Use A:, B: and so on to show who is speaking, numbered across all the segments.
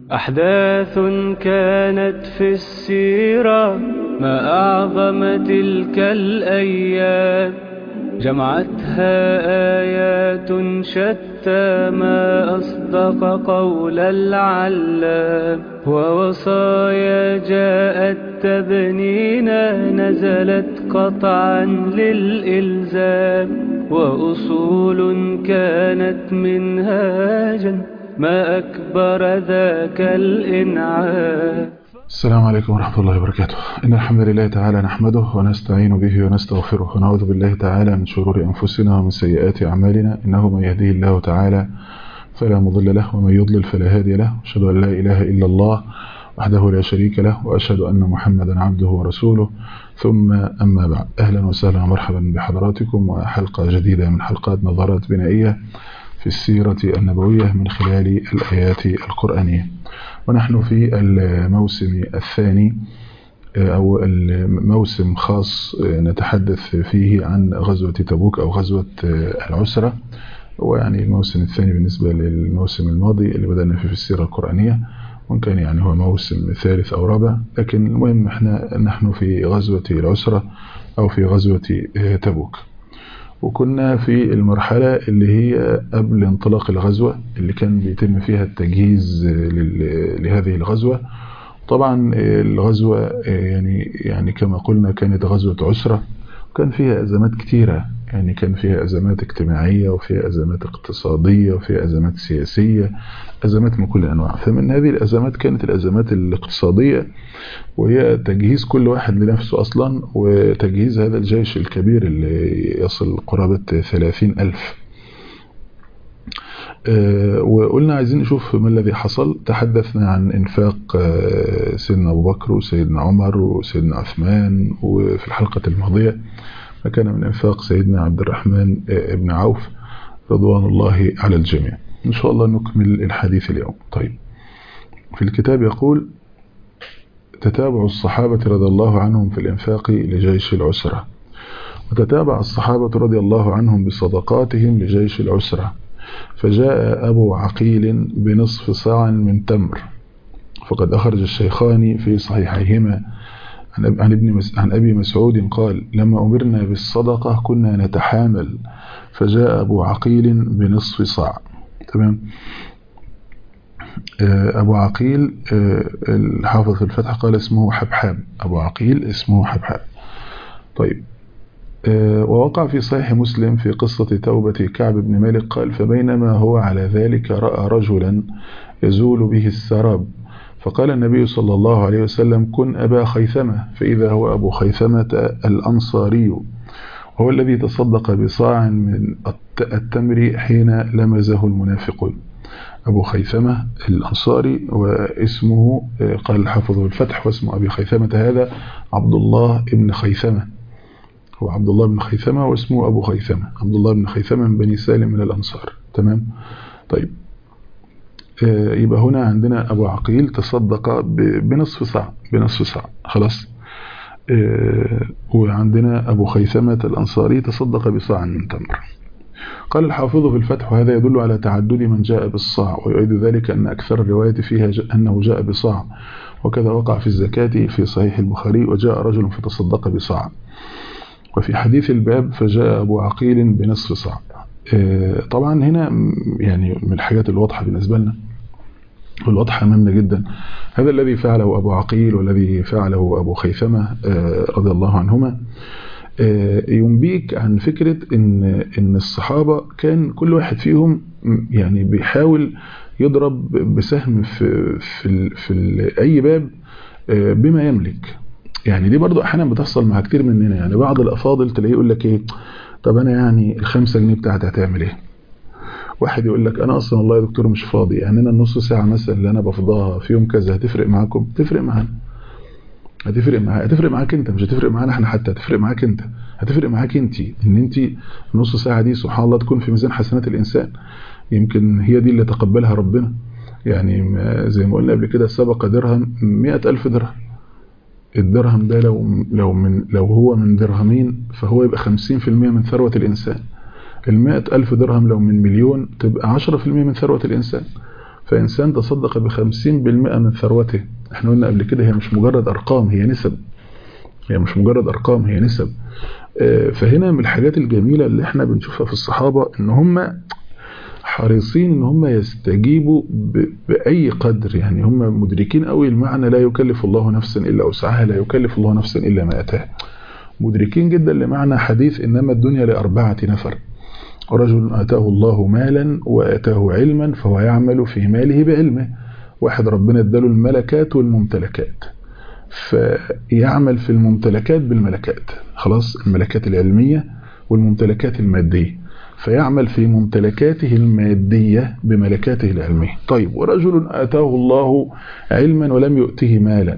A: أحداث كانت في السيرة ما أعظم تلك الأيام جمعتها آيات شتى ما أصدق قول العلام ووصايا جاءت تبنينا نزلت قطعا للإلزام وأصول كانت منهاجا ما أكبر ذاك الإنعام
B: السلام عليكم ورحمة الله وبركاته إن الحمد لله تعالى نحمده ونستعين به ونستغفره ونعوذ بالله تعالى من شرور أنفسنا ومن سيئات أعمالنا إنه من يهديه الله تعالى فلا مضل له ومن يضلل فلا هادي له أشهد أن لا إله إلا الله وحده لا شريك له وأشهد أن محمدا عبده ورسوله ثم أما بعد أهلا وسهلا ومرحبا بحضراتكم وحلقة جديدة من حلقات نظرات بنائية في السيرة النبوية من خلال الآيات القرآنية ونحن في الموسم الثاني أو الموسم خاص نتحدث فيه عن غزوة تبوك أو غزوة العسرة ويعني الموسم الثاني بالنسبة للموسم الماضي اللي بدأنا فيه في السيرة القرآنية وإن كان يعني هو موسم ثالث أو رابع لكن المهم احنا نحن في غزوة العسرة أو في غزوة تبوك وكنا في المرحلة اللي هي قبل انطلاق الغزوة اللي كان بيتم فيها التجهيز لهذه الغزوة طبعا الغزوة يعني يعني كما قلنا كانت غزوة عسرة وكان فيها أزمات كتيرة يعني كان فيها أزمات اجتماعية وفيها أزمات اقتصادية وفيها أزمات سياسية أزمات من كل الأنواع فمن هذه الأزمات كانت الأزمات الاقتصادية وهي تجهيز كل واحد لنفسه أصلا وتجهيز هذا الجيش الكبير اللي يصل قرابة ثلاثين ألف وقلنا عايزين نشوف ما الذي حصل تحدثنا عن انفاق سيدنا أبو بكر وسيدنا عمر وسيدنا عثمان وفي الحلقة الماضية ما كان من انفاق سيدنا عبد الرحمن بن عوف رضوان الله على الجميع إن شاء الله نكمل الحديث اليوم طيب في الكتاب يقول تتابع الصحابة رضي الله عنهم في الإنفاق لجيش العسرة وتتابع الصحابة رضي الله عنهم بصدقاتهم لجيش العسرة فجاء أبو عقيل بنصف صاع من تمر فقد أخرج الشيخان في صحيحيهما عن ابن عن أبي مسعود قال لما أمرنا بالصدقة كنا نتحامل فجاء أبو عقيل بنصف صاع تمام أبو عقيل الحافظ في الفتح قال اسمه حبحاب أبو عقيل اسمه حبحاب طيب ووقع في صحيح مسلم في قصة توبة كعب بن مالك قال فبينما هو على ذلك رأى رجلا يزول به السراب فقال النبي صلى الله عليه وسلم كن أبا خيثمة فإذا هو أبو خيثمة الأنصاري وهو الذي تصدق بصاع من التمر حين لمزه المنافقون أبو خيثمة الأنصاري واسمه قال الحافظ الفتح واسمه أبي خيثمة هذا عبد الله بن خيثمة هو عبد الله بن خيثمة واسمه أبو خيثمة عبد الله بن خيثمة من بني سالم من الأنصار تمام طيب يبقى هنا عندنا أبو عقيل تصدق بنصف صاع بنصف صاع خلاص وعندنا أبو خيثمة الأنصاري تصدق بصاع من تمر قال الحافظ في الفتح وهذا يدل على تعدد من جاء بالصاع ويؤيد ذلك أن أكثر الروايات فيها أنه جاء بصاع وكذا وقع في الزكاة في صحيح البخاري وجاء رجل فتصدق بصاع وفي حديث الباب فجاء أبو عقيل بنصف صاع طبعا هنا يعني من الحاجات الواضحة بالنسبة لنا والواضحة أمامنا جدا هذا الذي فعله أبو عقيل والذي فعله أبو خيثمة رضي الله عنهما ينبيك عن فكرة إن, إن الصحابة كان كل واحد فيهم يعني بيحاول يضرب بسهم في, في, في أي باب بما يملك يعني دي برضو أحيانا بتحصل مع كتير مننا يعني بعض الأفاضل تلاقيه يقول لك إيه طب أنا يعني الخمسة جنيه بتاعتي هتعمل إيه واحد يقول لك انا اصلا والله يا دكتور مش فاضي يعني انا النص ساعه مثلا اللي انا بفضاها في يوم كذا هتفرق معاكم تفرق معانا هتفرق معاك هتفرق معاك انت مش هتفرق معانا احنا حتى هتفرق معاك انت هتفرق معاك انت ان انت النص ساعه دي سبحان الله تكون في ميزان حسنات الانسان يمكن هي دي اللي تقبلها ربنا يعني زي ما قلنا قبل كده سبق درهم مئة ألف درهم الدرهم ده لو لو من لو هو من درهمين فهو يبقى 50% من ثروة الإنسان المائة ألف درهم لو من مليون تبقى 10% من ثروة الإنسان فإنسان تصدق بخمسين بالمئة من ثروته احنا قلنا قبل كده هي مش مجرد أرقام هي نسب هي مش مجرد أرقام هي نسب فهنا من الحاجات الجميلة اللي احنا بنشوفها في الصحابة ان هم حريصين ان هم يستجيبوا بأي قدر يعني هم مدركين قوي المعنى لا يكلف الله نفسا إلا وسعها لا يكلف الله نفسا إلا ما أتاها مدركين جدا لمعنى حديث إنما الدنيا لأربعة نفر رجل آتاه الله مالا وآتاه علما فهو يعمل في ماله بعلمه واحد ربنا اداله الملكات والممتلكات فيعمل في الممتلكات بالملكات خلاص الملكات العلمية والممتلكات المادية فيعمل في ممتلكاته المادية بملكاته العلمية طيب ورجل آتاه الله علما ولم يؤته مالا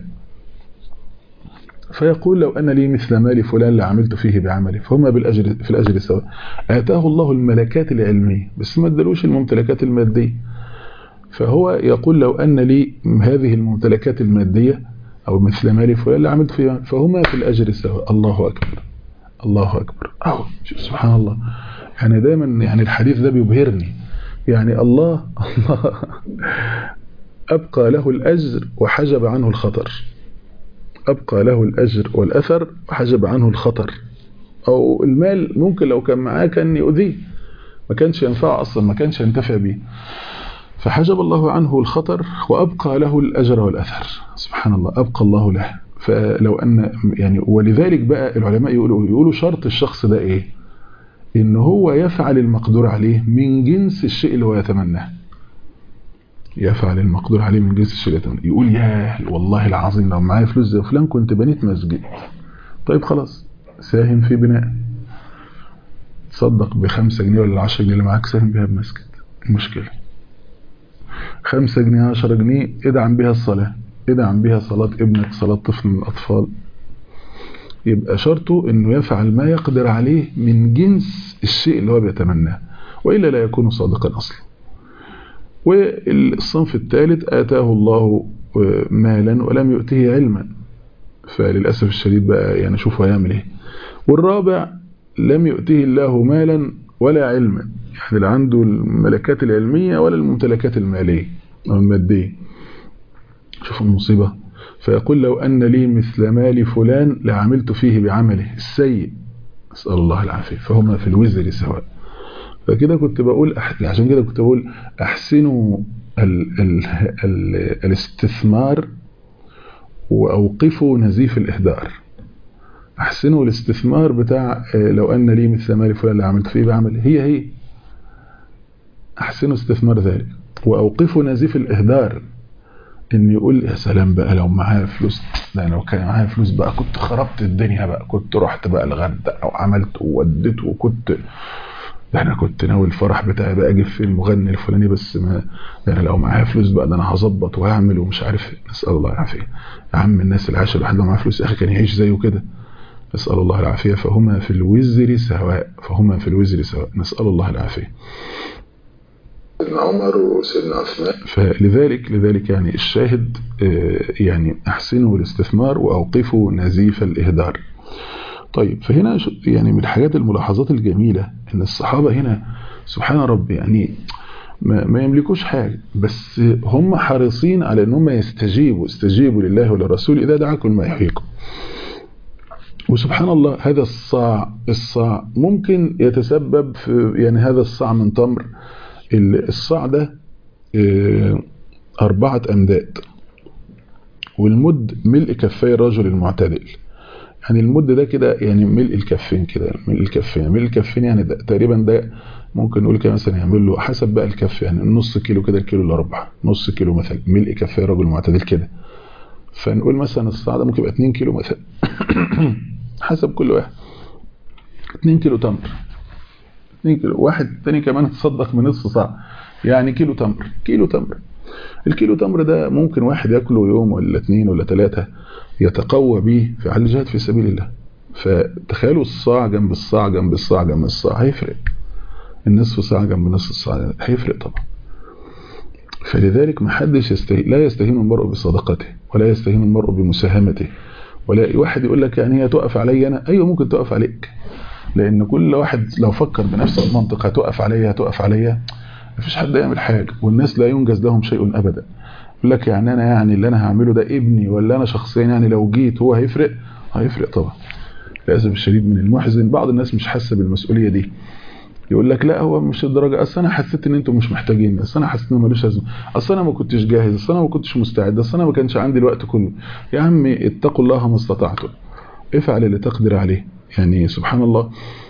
B: فيقول لو أن لي مثل مال فلان لعملت فيه بعملي فهما بالأجر في الأجر سواء آتاه الله الملكات العلمية بس ما ادلوش الممتلكات المادية فهو يقول لو أن لي هذه الممتلكات المادية أو مثل مال فلان لعملت فيه فهما في الأجر سواء الله أكبر الله أكبر أهو سبحان الله يعني دايما يعني الحديث ده بيبهرني يعني الله الله أبقى له الأجر وحجب عنه الخطر أبقى له الأجر والأثر وحجب عنه الخطر أو المال ممكن لو كان معاه كان يؤذيه ما كانش ينفع أصلا ما كانش ينتفع به فحجب الله عنه الخطر وأبقى له الأجر والأثر سبحان الله أبقى الله له فلو أن يعني ولذلك بقى العلماء يقولوا يقولوا شرط الشخص ده إيه إن هو يفعل المقدور عليه من جنس الشيء اللي هو يتمناه يفعل المقدور عليه من جنس الشيء اللي يتمناه يقول يا والله العظيم لو معايا فلوس زي فلان كنت بنيت مسجد طيب خلاص ساهم في بناء تصدق بخمسة جنيه ولا عشرة جنيه اللي معاك ساهم بها بمسجد المشكلة خمسة جنيه عشرة جنيه ادعم بها الصلاة ادعم بها صلاة ابنك صلاة طفل من الأطفال يبقى شرطه انه يفعل ما يقدر عليه من جنس الشيء اللي هو بيتمناه وإلا لا يكون صادقا أصلا والصنف الثالث آتاه الله مالا ولم يؤته علما فللأسف الشديد بقى يعني شوفوا هيعمل ايه والرابع لم يؤته الله مالا ولا علما يعني لا عنده الملكات العلمية ولا الممتلكات المالية أو المادية شوفوا المصيبة فيقول لو أن لي مثل مال فلان لعملت فيه بعمله السيء أسأل الله العافية فهما في الوزر سواء فكده كنت بقول عشان كده كنت بقول أحسنوا ال ال ال الاستثمار وأوقفوا نزيف الإهدار أحسنوا الاستثمار بتاع لو أن لي مثل مال فلان لعملت فيه بعمله هي هي أحسنوا استثمار ذلك وأوقفوا نزيف الإهدار ان يقول يا سلام بقى لو معايا فلوس ده لو كان معايا فلوس بقى كنت خربت الدنيا بقى كنت رحت بقى الغردقه او عملت ووديت وكنت ده انا كنت ناوي الفرح بتاعي بقى اجيب فيه المغني الفلاني بس ما ده انا لو معايا فلوس بقى ده انا هظبط وهعمل ومش عارف نسال الله العافيه يا عم الناس اللي عايشه لوحدها معاها فلوس يا اخي كان يعيش زيه كده نسال الله العافيه فهما في الوزر سواء فهما في الوزر سواء نسال الله العافيه
C: سيدنا عمر وسيدنا عثمان
B: فلذلك لذلك يعني الشاهد يعني احسنوا الاستثمار واوقفوا نزيف الاهدار طيب فهنا يعني من الحاجات الملاحظات الجميلة ان الصحابة هنا سبحان ربي يعني ما, ما يملكوش حاجة بس هم حريصين على ان هم يستجيبوا استجيبوا لله وللرسول اذا دعاكم ما يحييكم وسبحان الله هذا الصاع الصاع ممكن يتسبب في يعني هذا الصاع من تمر الصاع ده أربعة أمداد والمد ملء كفي الرجل المعتدل يعني المد ده كده يعني ملء الكفين كده ملء الكفين ملء الكفين يعني ده تقريبا ده ممكن نقول كده مثلا يعمل له حسب بقى الكف يعني نص كيلو كده الكيلو الأربعة نص كيلو مثلا ملء كفي رجل معتدل كده فنقول مثلا الصاع ده ممكن يبقى 2 كيلو مثلا حسب كل واحد 2 كيلو تمر 2 كيلو واحد تاني كمان تصدق من نص صاع يعني كيلو تمر كيلو تمر الكيلو تمر ده ممكن واحد ياكله يوم ولا اثنين ولا ثلاثة يتقوى به في على الجهاد في سبيل الله فتخيلوا الصاع جنب الصاع جنب الصاع جنب الصاع هيفرق النصف صاع جنب نصف الصاع هيفرق طبعا فلذلك ما حدش يستهين لا يستهين المرء بصدقته ولا يستهين المرء بمساهمته ولا واحد يقول لك يعني هي تقف علي انا ايوه ممكن تقف عليك لان كل واحد لو فكر بنفس المنطق هتقف عليا هتقف عليا مفيش حد يعمل حاجه والناس لا ينجز لهم شيء ابدا يقول لك يعني انا يعني اللي انا هعمله ده ابني ولا انا شخصيا يعني لو جيت هو هيفرق هيفرق طبعا للاسف الشديد من المحزن بعض الناس مش حاسه بالمسؤوليه دي يقول لك لا هو مش الدرجه اصل انا حسيت ان انتم مش محتاجين اصل انا حسيت ان ملوش لازمه اصل انا ما كنتش جاهز اصل انا ما كنتش مستعد اصل انا ما كانش عندي الوقت كله يا عمي اتقوا الله ما استطعتم افعل اللي تقدر عليه يعني سبحان الله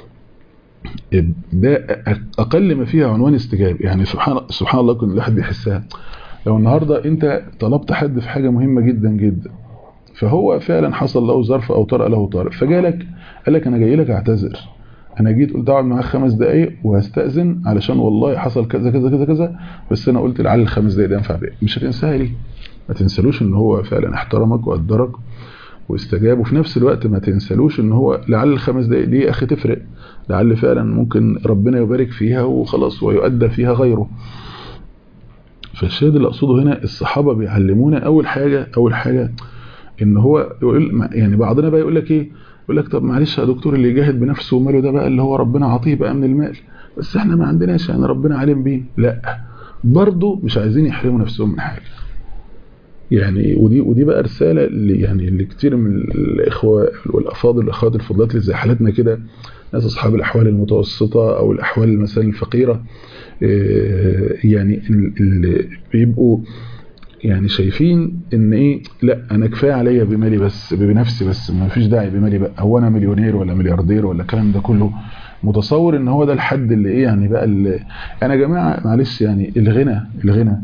B: ده اقل ما فيها عنوان استجابه يعني سبحان سبحان الله كل الواحد بيحسها لو النهارده انت طلبت حد في حاجه مهمه جدا جدا فهو فعلا حصل له ظرف او طرأ له طارئ فجالك قال لك انا جاي لك اعتذر انا جيت قلت اقعد معاك خمس دقايق وهستأذن علشان والله حصل كذا كذا كذا كذا بس انا قلت لعل الخمس دقايق ده ينفع بيه مش هتنساها ليه ما تنسلوش ان هو فعلا احترمك وقدرك واستجاب وفي نفس الوقت ما تنسلوش ان هو لعل الخمس دقايق دي يا اخي تفرق لعل فعلا ممكن ربنا يبارك فيها وخلاص ويؤدى فيها غيره فالشاهد اللي اقصده هنا الصحابه بيعلمونا اول حاجه اول حاجه ان هو يقول يعني بعضنا بقى يقول لك ايه يقول لك طب معلش يا دكتور اللي يجاهد بنفسه وماله ده بقى اللي هو ربنا عطيه بقى من المال بس احنا ما عندناش يعني ربنا عليم بيه لا برضه مش عايزين يحرموا نفسهم من حاجه يعني ودي ودي بقى رساله اللي يعني اللي كتير من الاخوه والافاضل الاخوات الفضلات اللي زي حالتنا كده ناس اصحاب الاحوال المتوسطه او الاحوال مثلا الفقيره يعني اللي بيبقوا يعني شايفين ان ايه لا انا كفايه عليا بمالي بس بنفسي بس ما فيش داعي بمالي بقى هو انا مليونير ولا ملياردير ولا الكلام ده كله متصور ان هو ده الحد اللي ايه يعني بقى اللي انا يا جماعه معلش يعني الغنى الغنى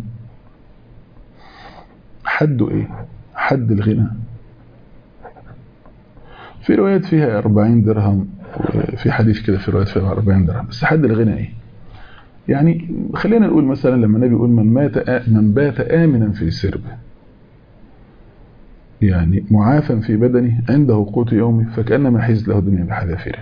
B: حده ايه حد الغنى في روايات فيها 40 درهم وفي حديث كده في روايات فيها 40 درهم بس حد الغنى ايه يعني خلينا نقول مثلا لما النبي يقول من مات من بات آمنا في سربه يعني معافا في بدنه عنده قوت يومه فكأنما حيز له الدنيا بحذافيره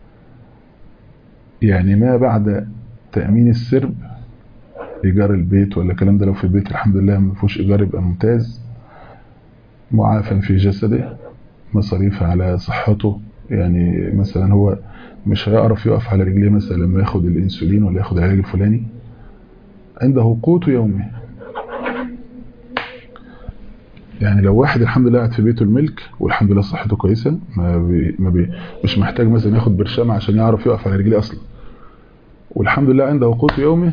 B: يعني ما بعد تأمين السرب إيجار البيت ولا الكلام ده لو في البيت الحمد لله ما فيهوش إيجار يبقى ممتاز معافا في جسده مصاريف على صحته يعني مثلا هو مش هيعرف يقف على رجليه مثلا لما ياخد الانسولين ولا ياخد العلاج الفلاني عنده قوت يومه يعني لو واحد الحمد لله قاعد في بيته الملك والحمد لله صحته كويسه ما بي ما بي مش محتاج مثلا ياخد برشامه عشان يعرف يقف على رجليه اصلا والحمد لله عنده قوت يومه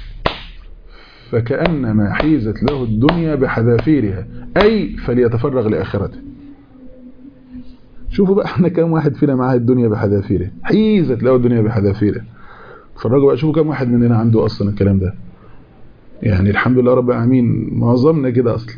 B: فكأنما حيزت له الدنيا بحذافيرها أي فليتفرغ لآخرته شوفوا بقى احنا كام واحد فينا معاه الدنيا بحذافيره حيزت له الدنيا بحذافيره اتفرجوا بقى شوفوا كام واحد مننا عنده اصلا الكلام ده يعني الحمد لله رب العالمين معظمنا كده اصلا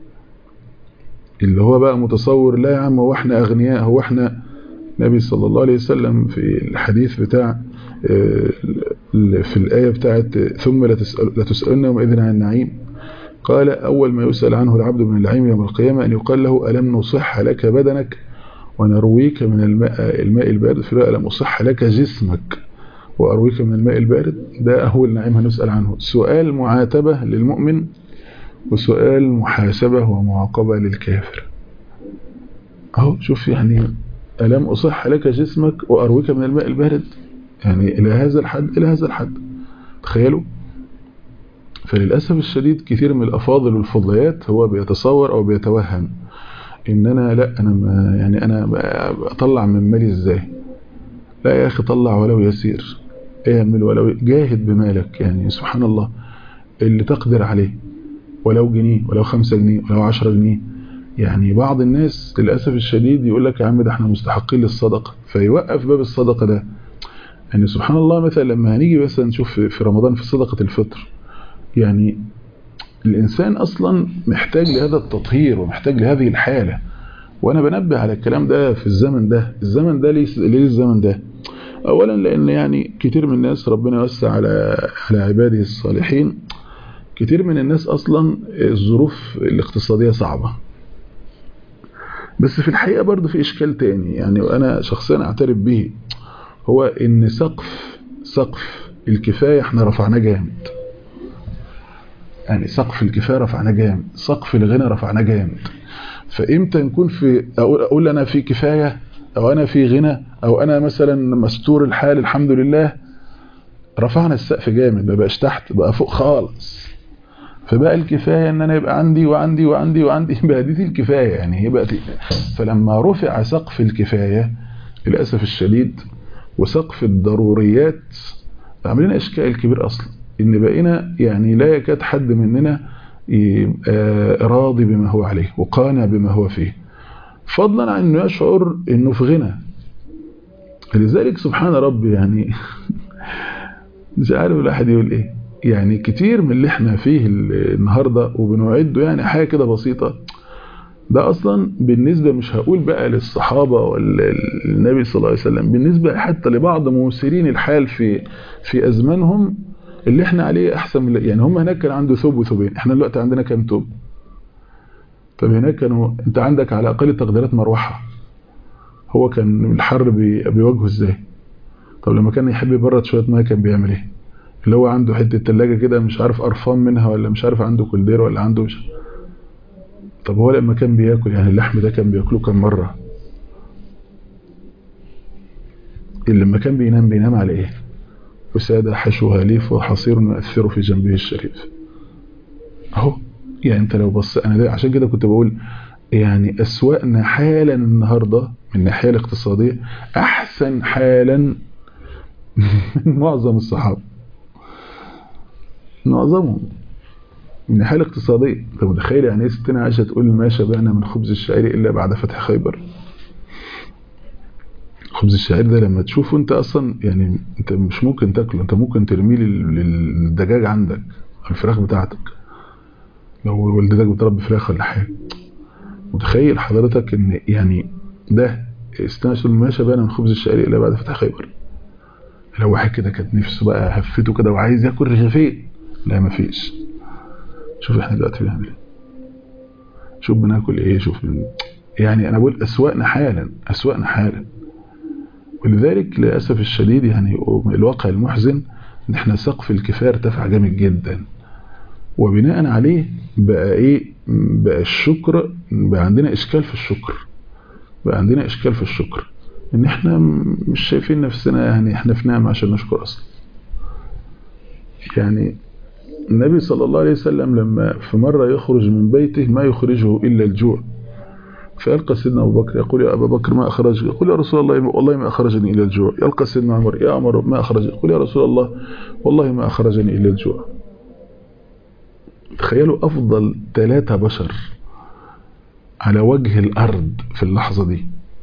B: اللي هو بقى متصور لا يا عم هو احنا اغنياء هو احنا النبي صلى الله عليه وسلم في الحديث بتاع في الآية بتاعت ثم لتسألن يومئذ عن النعيم قال أول ما يسأل عنه العبد من النعيم يوم القيامة أن يقال له ألم نصح لك بدنك ونرويك من الماء الماء البارد في ألم أصح لك جسمك وأرويك من الماء البارد ده أول نعيم هنسأل عنه سؤال معاتبة للمؤمن وسؤال محاسبة ومعاقبة للكافر أهو شوف يعني ألم أصح لك جسمك وأرويك من الماء البارد يعني إلى هذا الحد إلى هذا الحد تخيلوا فللأسف الشديد كثير من الأفاضل والفضليات هو بيتصور أو بيتوهم ان انا لا انا ما يعني انا اطلع من مالي ازاي لا يا اخي طلع ولو يسير اعمل ولو جاهد بمالك يعني سبحان الله اللي تقدر عليه ولو جنيه ولو خمسة جنيه ولو عشرة جنيه يعني بعض الناس للأسف الشديد يقول لك يا عم ده احنا مستحقين للصدقة فيوقف باب الصدقة ده يعني سبحان الله مثلا لما هنيجي مثلا نشوف في رمضان في صدقة الفطر يعني الإنسان أصلا محتاج لهذا التطهير ومحتاج لهذه الحالة وأنا بنبه على الكلام ده في الزمن ده الزمن ده ليه, ليه الزمن ده أولا لأن يعني كتير من الناس ربنا يوسع على على عباده الصالحين كتير من الناس أصلا الظروف الاقتصادية صعبة بس في الحقيقة برضه في إشكال تاني يعني وأنا شخصيا أعترف به هو إن سقف سقف الكفاية احنا رفعناه جامد يعني سقف الكفايه رفعناه جامد سقف الغنى رفعناه جامد فامتى نكون في اقول, أقول انا في كفايه او انا في غنى او انا مثلا مستور الحال الحمد لله رفعنا السقف جامد ما بقاش تحت بقى فوق خالص فبقى الكفاية ان انا يبقى عندي وعندي وعندي وعندي بقى دي الكفاية يعني هي بقت فلما رفع سقف الكفاية للأسف الشديد وسقف الضروريات عاملين اشكال كبير اصلا ان بقينا يعني لا يكاد حد مننا راضي بما هو عليه وقانع بما هو فيه فضلا عن انه يشعر انه في غنى لذلك سبحان ربي يعني مش عارف الواحد يقول ايه يعني كتير من اللي احنا فيه النهاردة وبنعده يعني حاجة كده بسيطة ده اصلا بالنسبة مش هقول بقى للصحابة ولا النبي صلى الله عليه وسلم بالنسبة حتى لبعض موسرين الحال في في ازمانهم اللي احنا عليه احسن من يعني هم هناك كان عنده ثوب وثوبين احنا دلوقتي عندنا كام ثوب طب هناك كانوا انت عندك على اقل تقديرات مروحه هو كان الحر بي... بيواجهه ازاي طب لما كان يحب يبرد شويه ميه كان بيعمل ايه اللي هو عنده حته ثلاجه كده مش عارف قرفان منها ولا مش عارف عنده كولدير ولا عنده مش طب هو لما كان بياكل يعني اللحم ده كان بياكله كم مره اللي لما كان بينام بينام على ايه وسادة حشوها ليف وحصير يؤثر في جنبه الشريف اهو يعني انت لو بص انا ده عشان كده كنت بقول يعني اسوأنا حالا النهاردة من الناحية الاقتصادية احسن حالا من معظم الصحابة معظمهم من الناحية الاقتصادية انت متخيل يعني ايه ستنا عائشة تقول ما شبعنا من خبز الشعير الا بعد فتح خيبر خبز الشعير ده لما تشوفه انت اصلا يعني انت مش ممكن تاكله انت ممكن ترميه للدجاج عندك الفراخ بتاعتك لو والدتك بتربي فراخ ولا حاجه متخيل حضرتك ان يعني ده استنشل ما شبهنا من خبز الشعير الا بعد فتح خيبر لو واحد كده كانت نفسه بقى هفته كده وعايز ياكل رغيفين لا مفيش شوف احنا دلوقتي بنعمل ايه شوف بناكل ايه شوف من يعني انا بقول اسواقنا حالا اسواقنا حالا ولذلك للأسف الشديد يعني الواقع المحزن ان احنا سقف الكفاية ارتفع جامد جدا وبناء عليه بقى ايه بقى الشكر بقى عندنا اشكال في الشكر بقى عندنا اشكال في الشكر ان احنا مش شايفين نفسنا يعني احنا في نعمة عشان نشكر اصلا يعني النبي صلى الله عليه وسلم لما في مرة يخرج من بيته ما يخرجه إلا الجوع فيلقى سيدنا أبو بكر يقول يا أبا بكر ما أخرج يقول يا رسول الله والله ما أخرجني إلى الجوع يلقى سيدنا عمر يا عمر ما أخرج يقول يا رسول الله والله ما أخرجني إلى الجوع تخيلوا أفضل ثلاثة بشر على وجه الأرض في اللحظة دي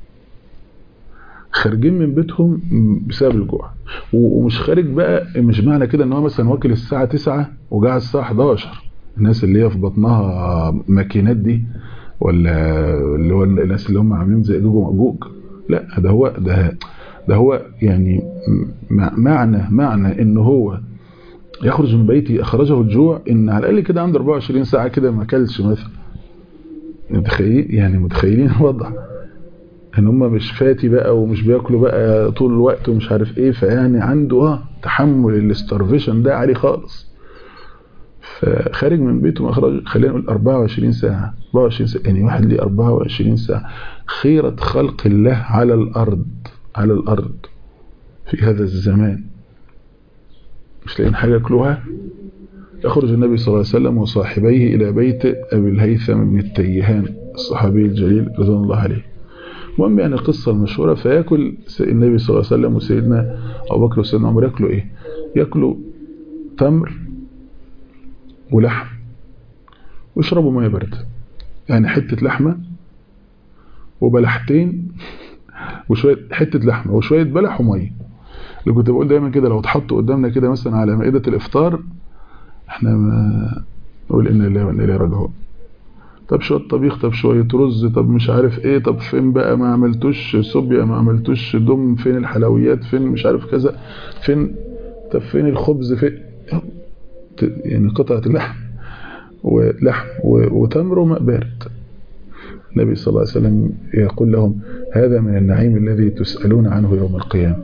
B: خارجين من بيتهم بسبب الجوع ومش خارج بقى مش معنى كده ان هو مثلا واكل الساعة 9 وجاع الساعة 11 الناس اللي هي في بطنها ماكينات دي ولا اللي هو الناس اللي هم عاملين زي جوج ومأجوج لا ده هو ده ده هو يعني معنى معنى ان هو يخرج من بيتي اخرجه الجوع ان على الاقل كده عنده 24 ساعه كده ما اكلش مثلا متخيل يعني متخيلين الوضع ان هم مش فاتي بقى ومش بياكلوا بقى طول الوقت ومش عارف ايه فيعني عنده اه تحمل الاسترفيشن ده عالي خالص فخارج من بيته مخرج خلينا نقول 24 ساعة 24 ساعة يعني واحد ليه 24 ساعة خيرة خلق الله على الأرض على الأرض في هذا الزمان مش لاقيين حاجة ياكلوها يخرج النبي صلى الله عليه وسلم وصاحبيه إلى بيت أبي الهيثم بن التيهان الصحابي الجليل رضوان الله عليه المهم يعني القصة المشهورة فيأكل النبي صلى الله عليه وسلم وسيدنا أبو بكر وسيدنا عمر يأكلوا إيه يأكلوا تمر ولحم ويشربوا ميه باردة يعني حتة لحمة وبلحتين وشوية حتة لحمة وشوية بلح وميه اللي كنت بقول دايما كده لو اتحطوا قدامنا كده مثلا على مائدة الإفطار احنا ما نقول إن الله وإن إليه راجعون طب شوية طبيخ طب شوية رز طب مش عارف ايه طب فين بقى ما عملتوش صوبيا ما عملتوش دم فين الحلويات فين مش عارف كذا فين طب فين الخبز فين يعني قطعة اللحم ولحم وتمر وماء بارد النبي صلى الله عليه وسلم يقول لهم هذا من النعيم الذي تسألون عنه يوم القيامة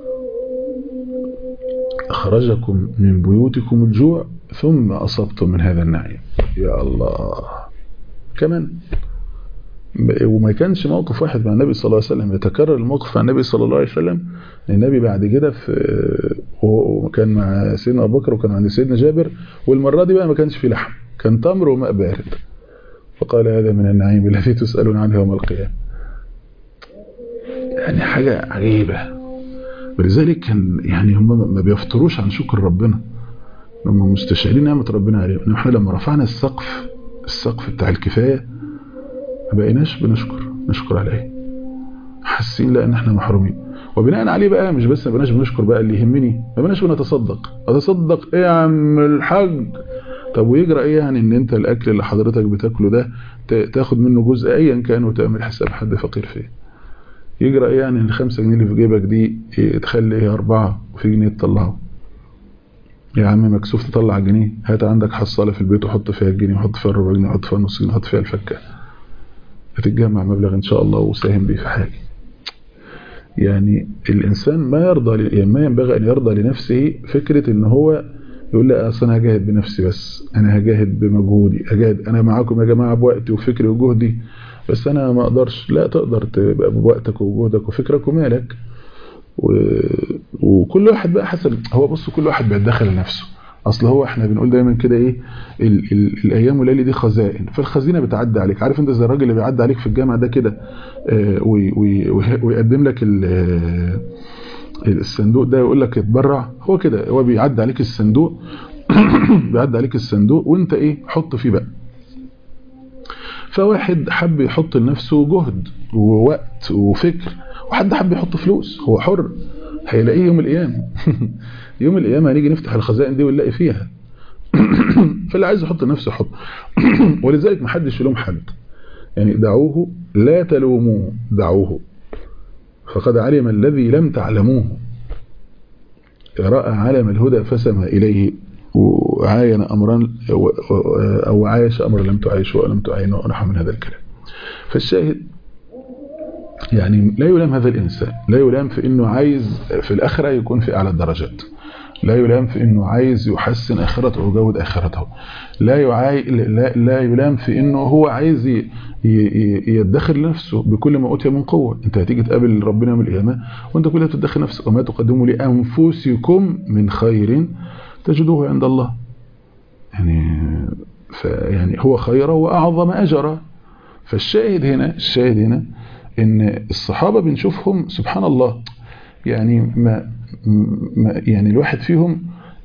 B: أخرجكم من بيوتكم الجوع ثم أصبتم من هذا النعيم يا الله كمان وما كانش موقف واحد مع النبي صلى الله عليه وسلم يتكرر الموقف مع النبي صلى الله عليه وسلم النبي بعد كده في وكان مع سيدنا ابو بكر وكان عند سيدنا جابر والمره دي بقى ما كانش فيه لحم كان تمر وماء بارد فقال هذا من النعيم الذي تسالون عنه يوم القيامه يعني حاجه عجيبه ولذلك كان يعني هم ما بيفتروش عن شكر ربنا هم مستشعرين نعمه ربنا عليهم احنا لما رفعنا السقف السقف بتاع الكفايه ما بقيناش بنشكر نشكر على ايه حاسين لا ان احنا محرومين وبناء عليه بقى مش بس ما بقناش بنشكر بقى اللي يهمني ما بقناش بنتصدق اتصدق ايه يا عم الحاج طب ويجرى ايه يعني ان انت الاكل اللي حضرتك بتاكله ده تاخد منه جزء ايا كان وتعمل حساب حد فقير فيه يجرى ايه يعني ان الخمسة جنيه اللي في جيبك دي تخلي ايه اربعة وفي جنيه تطلعه يا عم مكسوف تطلع جنيه هات عندك حصالة في البيت وحط فيها الجنيه وحط فيها الربع جنيه وحط فيها النص جنيه وحط فيها الفكة هتتجمع مبلغ ان شاء الله وساهم بيه في حاجة يعني الإنسان ما يرضى يعني ما ينبغي أن يرضى لنفسه فكرة إن هو يقول لا أصل أنا هجاهد بنفسي بس أنا هجاهد بمجهودي هجاهد أنا معاكم يا جماعة بوقتي وفكري وجهدي بس أنا ما أقدرش لا تقدر تبقى بوقتك وجهدك وفكرك ومالك و... وكل واحد بقى حسب هو بص كل واحد بيتدخل لنفسه اصل هو احنا بنقول دايما كده ايه ال ال الايام والليالي دي خزائن فالخزينه بتعدي عليك عارف انت زي الراجل اللي بيعدي عليك في الجامع ده كده آه ويقدم لك الصندوق ده يقول لك اتبرع هو كده هو بيعدي عليك الصندوق بيعدي عليك الصندوق وانت ايه حط فيه بقى فواحد حب يحط لنفسه جهد ووقت وفكر وحد حب يحط فلوس هو حر هيلاقيه يوم القيامة يوم القيامة هنيجي نفتح الخزائن دي ونلاقي فيها فاللي عايز يحط لنفسه يحط ولذلك ما حدش يلوم حد يعني دعوه لا تلوموه دعوه فقد علم الذي لم تعلموه رأى علم الهدى فسمى إليه وعاين أمرا أو عايش أمرا لم تعيشه ولم تعينه ونحو من هذا الكلام فالشاهد يعني لا يلام هذا الإنسان لا يلام في أنه عايز في الآخرة يكون في أعلى الدرجات لا يلام في أنه عايز يحسن آخرته وجود آخرته لا, يعاي لا, لا يلام في أنه هو عايز يدخر لنفسه بكل ما أوتي من قوة أنت هتيجي تقابل ربنا يوم القيامة وأنت كلها تدخر نفسك وما تقدموا لأنفسكم من خير تجدوه عند الله يعني يعني هو خير وأعظم أجرا فالشاهد هنا الشاهد هنا ان الصحابة بنشوفهم سبحان الله يعني ما, ما يعني الواحد فيهم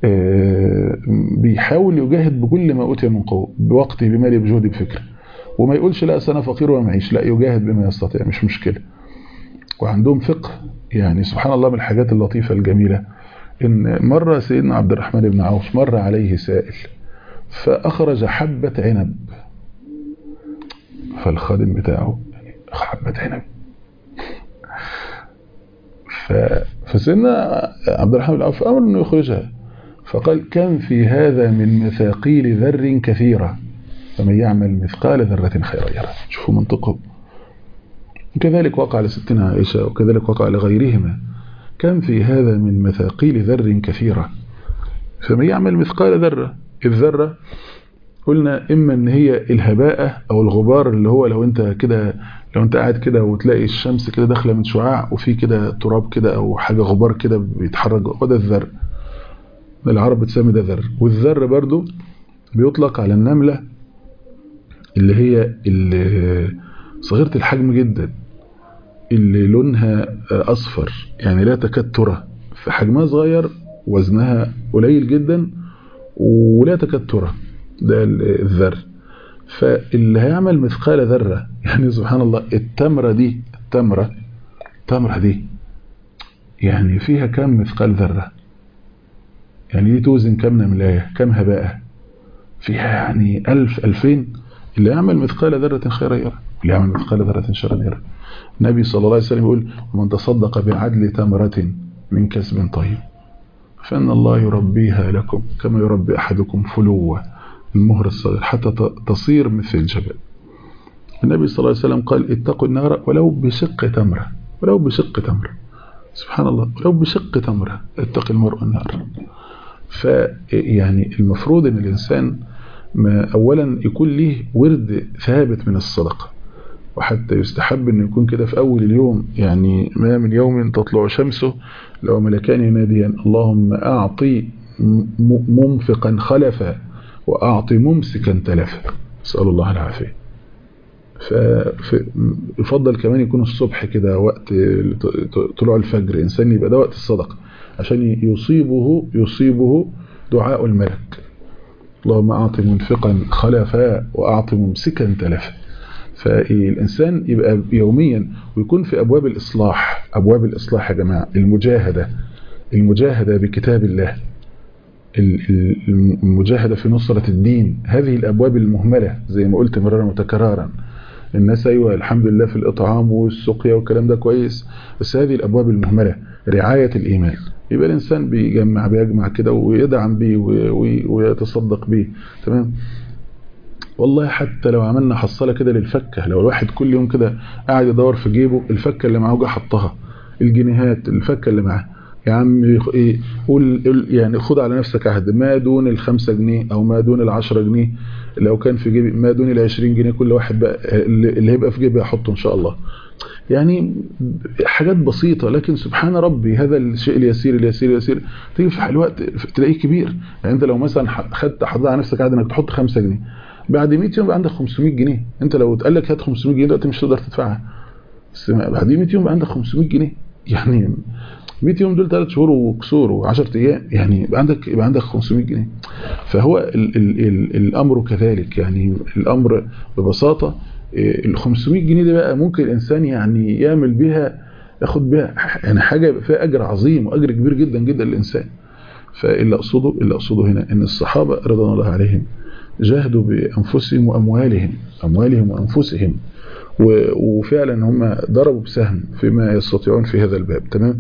B: بيحاول يجاهد بكل ما أوتي من قوة بوقته بمالي بجهدي بفكر وما يقولش لا أنا فقير وما معيش لا يجاهد بما يستطيع مش مشكلة وعندهم فقه يعني سبحان الله من الحاجات اللطيفة الجميلة إن مرة سيدنا عبد الرحمن بن عوف مر عليه سائل فأخرج حبة عنب فالخادم بتاعه حبة عنب فسيدنا عبد الرحمن بن عوف أمر أنه يخرجها فقال كم في هذا من مثاقيل ذر كثيرة فمن يعمل مثقال ذرة خيرا يرى شوفوا منطقهم كذلك وقع لستنا عائشة وكذلك وقع لغيرهما كم في هذا من مثاقيل ذر كثيرة فمن يعمل مثقال ذرة الذرة قلنا إما أن هي الهباءة أو الغبار اللي هو لو أنت كده لو أنت قاعد كده وتلاقي الشمس كده داخلة من شعاع وفي كده تراب كده أو حاجة غبار كده بيتحرك وده الذر العرب بتسمي ده ذر والذر برضو بيطلق على النملة اللي هي اللي صغيرة الحجم جدا اللي لونها أصفر يعني لا تكاد ترى في حجمها صغير وزنها قليل جدا ولا تكاد ترى ده الذر فاللي هيعمل مثقال ذرة يعني سبحان الله التمرة دي التمرة التمرة دي يعني فيها كم مثقال ذرة يعني دي توزن كم نملاية كم هباءة فيها يعني ألف ألفين اللي يعمل مثقال ذرة خيرا يرى اللي يعمل مثقال ذرة شرا يرى النبي صلى الله عليه وسلم يقول ومن تصدق بعدل تمرة من كسب طيب فإن الله يربيها لكم كما يربي أحدكم فلوة المهر الصغير حتى تصير مثل الجبل النبي صلى الله عليه وسلم قال اتقوا النار ولو بشق تمرة ولو بشق تمرة سبحان الله ولو بشق تمرة اتقي المرء النار فيعني المفروض ان الانسان ما اولا يكون ليه ورد ثابت من الصدقه وحتى يستحب أن يكون كده في أول اليوم يعني ما من يوم تطلع شمسه لو ملكان يناديان اللهم أعطي منفقا خلفا وأعطي ممسكا تلفا أسأل الله العافية فيفضل كمان يكون الصبح كده وقت طلوع الفجر إنسان يبقى ده وقت الصدقة عشان يصيبه يصيبه دعاء الملك اللهم أعطي منفقا خلفا وأعطي ممسكا تلفا فالإنسان يبقى يوميا ويكون في أبواب الإصلاح أبواب الإصلاح يا جماعة المجاهدة المجاهدة بكتاب الله المجاهدة في نصرة الدين هذه الأبواب المهملة زي ما قلت مرارا وتكرارا الناس أيوة الحمد لله في الإطعام والسقيا والكلام ده كويس بس هذه الأبواب المهملة رعاية الإيمان يبقى الإنسان بيجمع بيجمع كده ويدعم بيه ويتصدق بيه تمام والله حتى لو عملنا حصالة كده للفكة لو الواحد كل يوم كده قاعد يدور في جيبه الفكة اللي معاه جه حطها الجنيهات الفكة اللي معاه يا عم ايه قول يعني خد على نفسك عهد ما دون الخمسة جنيه او ما دون العشرة جنيه لو كان في جيبي ما دون العشرين جنيه كل واحد بقى اللي هيبقى في جيبي احطه ان شاء الله يعني حاجات بسيطة لكن سبحان ربي هذا الشيء اليسير اليسير اليسير تيجي في الوقت تلاقيه كبير يعني انت لو مثلا خدت حضر على نفسك عهد انك تحط خمسة جنيه بعد 100 يوم بقى عندك 500 جنيه انت لو اتقال لك هات 500 جنيه دلوقتي مش تقدر تدفعها بس بعد 100 يوم بقى عندك 500 جنيه يعني 100 يوم دول 3 شهور وكسور و10 ايام يعني يبقى عندك يبقى عندك 500 جنيه فهو ال ال ال الامر كذلك يعني الامر ببساطه ال 500 جنيه دي بقى ممكن الانسان يعني يعمل بها ياخد بها يعني حاجه فيها اجر عظيم واجر كبير جدا جدا للانسان فاللي اقصده اللي اقصده هنا ان الصحابه رضوان الله عليهم جاهدوا بانفسهم واموالهم اموالهم وانفسهم وفعلا هم ضربوا بسهم فيما يستطيعون في هذا الباب تمام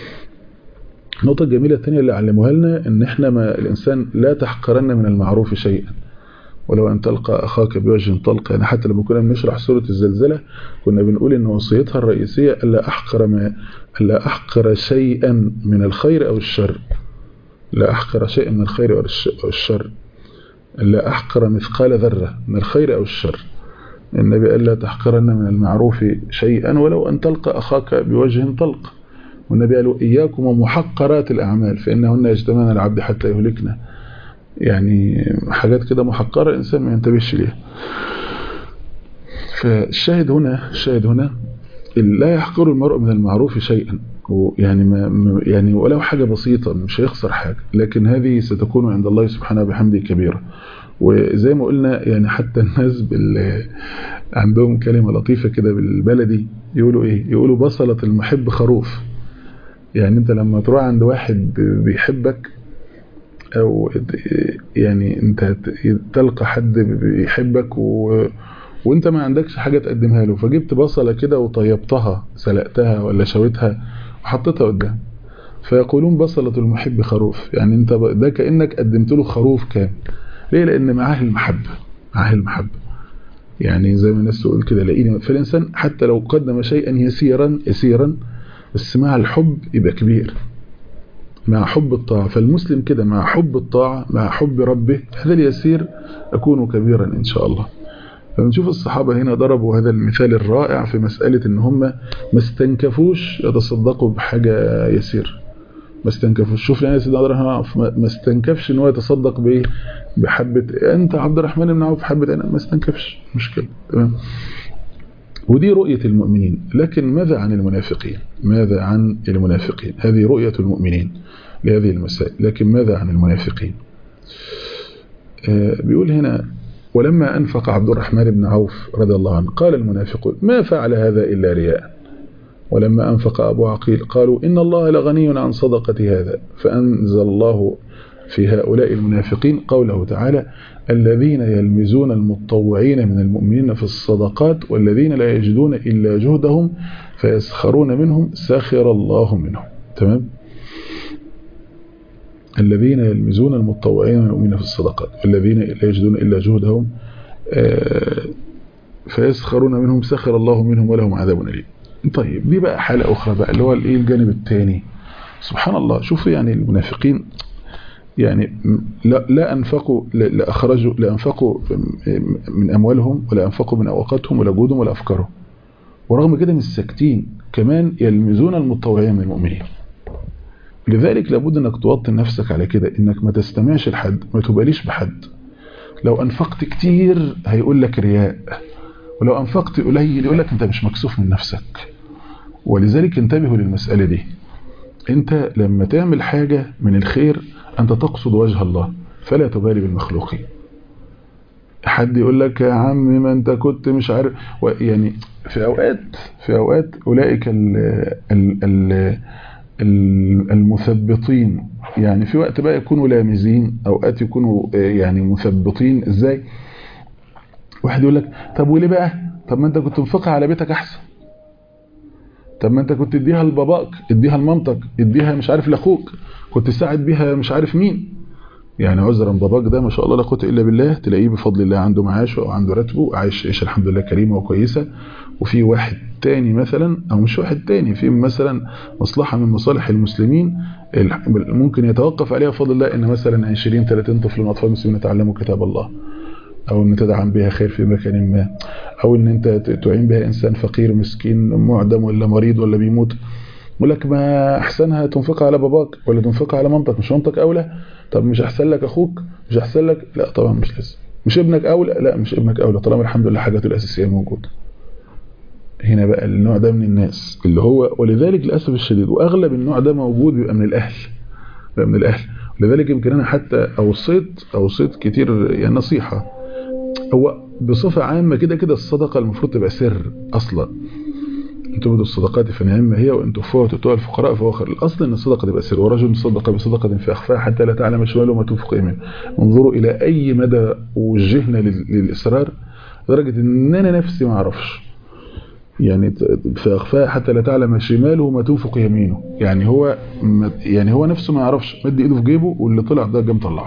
B: النقطة الجميلة الثانية اللي علموها لنا ان احنا ما الانسان لا تحقرن من المعروف شيئا ولو ان تلقى اخاك بوجه طلق يعني حتى لما كنا بنشرح سورة الزلزلة كنا بنقول ان وصيتها الرئيسية الا احقر ما الا احقر شيئا من الخير او الشر لا احقر شيئا من الخير او الشر الا احقر مثقال ذرة من الخير او الشر النبي قال لا تحقرن من المعروف شيئا ولو ان تلقى اخاك بوجه طلق والنبي قالوا إياكم ومحقرات الأعمال فإنهن يجتمعن العبد حتى يهلكنا يعني حاجات كده محقرة الإنسان ما ينتبهش ليها فالشاهد هنا الشاهد هنا لا يحقر المرء من المعروف شيئا يعني ما يعني ولو حاجة بسيطة مش هيخسر حاجة لكن هذه ستكون عند الله سبحانه وبحمده كبيرة وزي ما قلنا يعني حتى الناس بال عندهم كلمة لطيفة كده بالبلدي يقولوا ايه يقولوا بصلة المحب خروف يعني انت لما تروح عند واحد بيحبك او يعني انت تلقى حد بيحبك و... وانت ما عندكش حاجة تقدمها له فجبت بصلة كده وطيبتها سلقتها ولا شويتها وحطيتها قدام فيقولون بصلة المحب خروف يعني انت ده كأنك قدمت له خروف كامل ليه لان معاه المحبة معاه المحبة يعني زي ما الناس تقول كده لاقيني فالإنسان حتى لو قدم شيئا يسيرا يسيرا بس مع الحب يبقى كبير مع حب الطاعة فالمسلم كده مع حب الطاعة مع حب ربه هذا اليسير أكون كبيرا إن شاء الله فبنشوف الصحابة هنا ضربوا هذا المثال الرائع في مسألة إن هم ما استنكفوش يتصدقوا بحاجة يسير ما استنكفوش شوف لنا سيدنا عبد الرحمن عوف ما استنكفش ان هو يتصدق بايه بحبة انت عبد الرحمن بن عوف حبة انا ما استنكفش مشكلة تمام ودي رؤية المؤمنين لكن ماذا عن المنافقين ماذا عن المنافقين هذه رؤية المؤمنين لهذه المسائل لكن ماذا عن المنافقين آه بيقول هنا ولما أنفق عبد الرحمن بن عوف رضي الله عنه قال المنافقون ما فعل هذا إلا رياء ولما أنفق أبو عقيل قالوا إن الله لغني عن صدقة هذا فأنزل الله في هؤلاء المنافقين قوله تعالى الذين يلمزون المتطوعين من المؤمنين في الصدقات والذين لا يجدون إلا جهدهم فيسخرون منهم سخر الله منهم تمام الذين يلمزون المتطوعين من المؤمنين في الصدقات والذين لا يجدون إلا جهدهم فيسخرون منهم سخر الله منهم ولهم عذاب أليم طيب دي بقى حالة أخرى بقى اللي هو الايه الجانب الثاني سبحان الله شوفوا يعني المنافقين يعني لا, لا أنفقوا لا أخرجوا لا أنفقوا من أموالهم ولا أنفقوا من أوقاتهم ولا جهودهم ولا أفكارهم ورغم كده مش ساكتين كمان يلمزون المتطوعين من المؤمنين لذلك لابد انك توطن نفسك على كده انك ما تستمعش لحد ما تباليش بحد لو انفقت كتير هيقول لك رياء ولو انفقت قليل يقول لك انت مش مكسوف من نفسك ولذلك انتبهوا للمسألة دي انت لما تعمل حاجة من الخير انت تقصد وجه الله فلا تبالي بالمخلوقين حد يقول لك يا عم ما انت كنت مش عارف يعني في اوقات في اوقات اولئك ال ال ال المثبطين يعني في وقت بقى يكونوا لامزين اوقات يكونوا يعني مثبطين ازاي واحد يقول لك طب وليه بقى طب ما انت كنت منفقها على بيتك احسن طب ما انت كنت اديها لباباك اديها لمامتك اديها مش عارف لاخوك كنت تساعد بيها مش عارف مين يعني عذرا باباك ده ما شاء الله لا قوه الا بالله تلاقيه بفضل الله عنده معاشه او عنده راتبه عايش عيشه الحمد لله كريمه وكويسه وفي واحد تاني مثلا او مش واحد تاني في مثلا مصلحه من مصالح المسلمين ممكن يتوقف عليها بفضل الله ان مثلا 20 30 طفل من اطفال المسلمين يتعلموا كتاب الله او ان تدعم بها خير في مكان ما او ان انت تعين بها انسان فقير مسكين معدم ولا مريض ولا بيموت يقول لك ما احسنها تنفقها على باباك ولا تنفقها على مامتك مش مامتك اولى طب مش احسن لك اخوك مش احسن لك لا طبعا مش لازم مش ابنك اولى لا مش ابنك اولى طالما الحمد لله حاجاته الاساسيه موجوده هنا بقى النوع ده من الناس اللي هو ولذلك للاسف الشديد واغلب النوع ده موجود بيبقى من الاهل بيبقى من الاهل لذلك يمكن انا حتى اوصيت اوصيت كتير يعني نصيحه هو بصفه عامه كده كده الصدقه المفروض تبقى سر اصلا انتم بدوا الصدقات فنعم هي وان تخفوها وتؤتوها الفقراء فهو خير الاصل ان الصدقه تبقى سر ورجل صدق بصدقه فاخفاها حتى لا تعلم شماله ما تنفق يمينه انظروا الى اي مدى وجهنا للاصرار لدرجه ان انا نفسي ما اعرفش يعني فاخفاها حتى لا تعلم شماله ما تنفق يمينه يعني هو يعني هو نفسه ما يعرفش مد ايده في جيبه واللي طلع ده جه مطلعه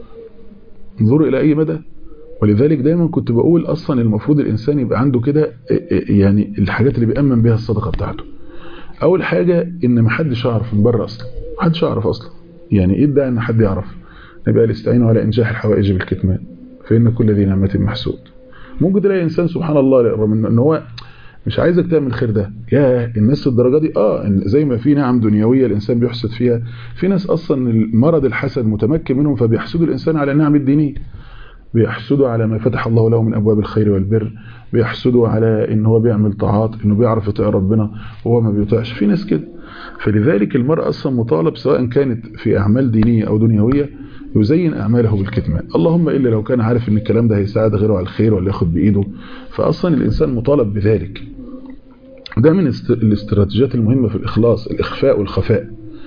B: انظروا الى اي مدى ولذلك دايما كنت بقول اصلا المفروض الانسان يبقى عنده كده يعني الحاجات اللي بيأمن بها الصدقه بتاعته اول حاجه ان ما حدش يعرف من بره اصلا ما حدش يعرف اصلا يعني ايه ده ان حد يعرف نبقى الاستعين على انجاح الحوائج بالكتمان فان كل ذي نعمه محسود ممكن تلاقي انسان سبحان الله رغم ان هو مش عايزك تعمل الخير ده يا الناس الدرجه دي اه زي ما في نعم دنيويه الانسان بيحسد فيها في ناس اصلا المرض الحسد متمكن منهم فبيحسدوا الانسان على النعم الدينيه بيحسدوا على ما فتح الله له من أبواب الخير والبر بيحسدوا على إن هو بيعمل طاعات إنه بيعرف يطيع ربنا وهو ما بيطيعش في ناس كده فلذلك المرء أصلا مطالب سواء كانت في أعمال دينية أو دنيوية يزين أعماله بالكتمان اللهم إلا لو كان عارف إن الكلام ده هيساعد غيره على الخير ولا ياخد بإيده فأصلا الإنسان مطالب بذلك ده من الاستراتيجيات المهمة في الإخلاص الإخفاء والخفاء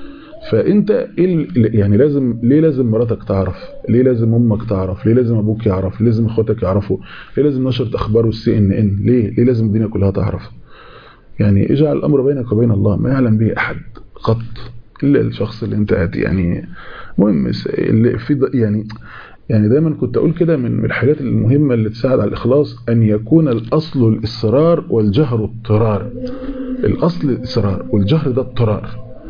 B: فانت يعني لازم ليه لازم مراتك تعرف ليه لازم امك تعرف ليه لازم ابوك يعرف ليه لازم اخواتك يعرفوا ليه لازم نشره اخبار والسي ان ان ليه ليه لازم الدنيا كلها تعرف يعني اجعل الامر بينك وبين الله ما يعلم به احد قط الا الشخص اللي انت قاعد يعني مهم اللي في يعني يعني دايما كنت اقول كده من الحاجات المهمه اللي تساعد على الاخلاص ان يكون الاصل الاصرار والجهر اضطرار الاصل الاصرار والجهر ده اضطرار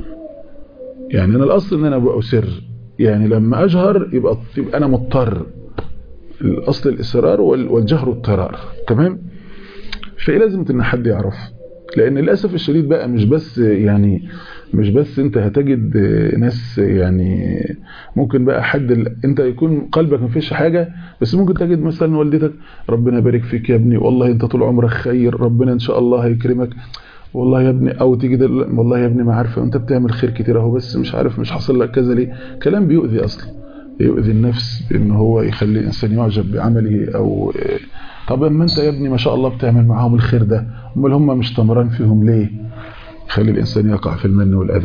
B: يعني انا الاصل ان انا ابقى اسر يعني لما اجهر يبقى, يبقى انا مضطر الاصل الاصرار والجهر اضطرار تمام فايه لازم ان حد يعرف لان للاسف الشديد بقى مش بس يعني مش بس انت هتجد ناس يعني ممكن بقى حد ال... انت يكون قلبك ما فيش حاجه بس ممكن تجد مثلا والدتك ربنا يبارك فيك يا ابني والله انت طول عمرك خير ربنا ان شاء الله هيكرمك والله يا ابني او تيجي دل... والله يا ابني ما عارفه انت بتعمل خير كتير اهو بس مش عارف مش حاصل لك كذا ليه كلام بيؤذي اصلا يؤذي النفس بان هو يخلي الانسان يعجب بعمله او طب اما انت يا ابني ما شاء الله بتعمل معاهم الخير ده امال هم مش تمران فيهم ليه يخلي الانسان يقع في المن والاذى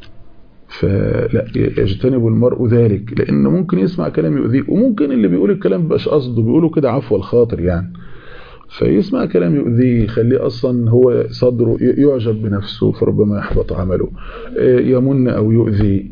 B: فلا يجتنب المرء ذلك لانه ممكن يسمع كلام يؤذيه وممكن اللي بيقول الكلام مبقاش قصده بيقوله كده عفو الخاطر يعني فيسمع كلام يؤذيه يخليه اصلا هو صدره يعجب بنفسه فربما يحبط عمله يمن او يؤذي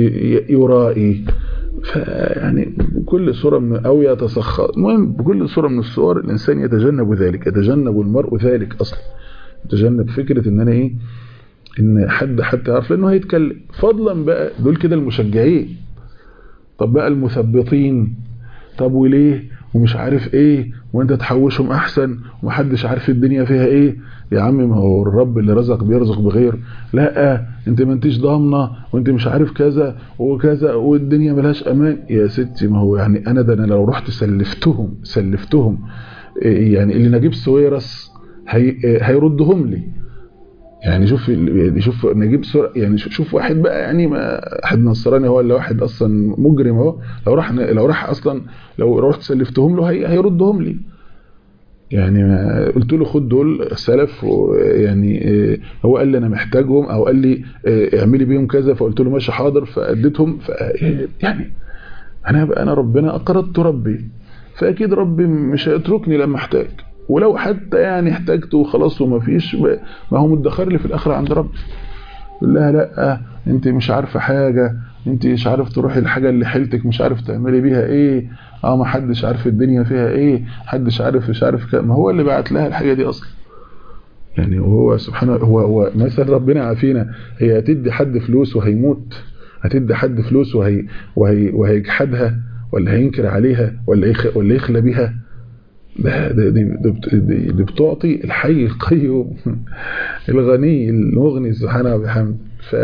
B: يرائي فيعني بكل صورة من أو يتسخط المهم بكل صورة من الصور الإنسان يتجنب ذلك يتجنب المرء ذلك أصلا يتجنب فكرة إن أنا إيه إن حد حتى يعرف لأنه هيتكلم فضلا بقى دول كده المشجعين طب بقى المثبطين طب وليه ومش عارف ايه وانت تحوشهم احسن ومحدش عارف الدنيا فيها ايه يا عم ما هو الرب اللي رزق بيرزق بغير لا انت ما انتش ضامنه وانت مش عارف كذا وكذا والدنيا ملهاش امان يا ستي ما هو يعني انا ده انا لو رحت سلفتهم سلفتهم يعني اللي نجيب سويرس هي هيردهم لي يعني شوف يعني شوف نجيب سر يعني شوف واحد بقى يعني ما واحد نصراني هو اللي واحد اصلا مجرم اهو لو راح لو راح اصلا لو رحت سلفتهم له هي هيردهم لي يعني ما قلت له خد دول سلف يعني هو قال لي انا محتاجهم او قال لي اعملي بيهم كذا فقلت له ماشي حاضر فاديتهم ف يعني انا بقى انا ربنا اقرضت ربي فاكيد ربي مش هيتركني لما احتاج ولو حتى يعني احتاجته وخلاص وما فيش ما هو مدخر لي في الاخره عند ربي يقول لها لا انت مش عارفه حاجه انت مش عارف تروحي الحاجه اللي حيلتك مش عارف تعملي بيها ايه اه ما حدش عارف الدنيا فيها ايه حدش عارف مش عارف ما هو اللي بعت لها الحاجه دي اصلا يعني وهو سبحانه هو هو مثلا ربنا عافينا هي هتدي حد فلوس وهيموت هتدي حد فلوس وهي وهي وهيجحدها ولا هينكر عليها ولا يخ ولا يخلى بيها ده دي, دي, دي, دي بتعطي الحي القيوم الغني المغني سبحانه وبحمده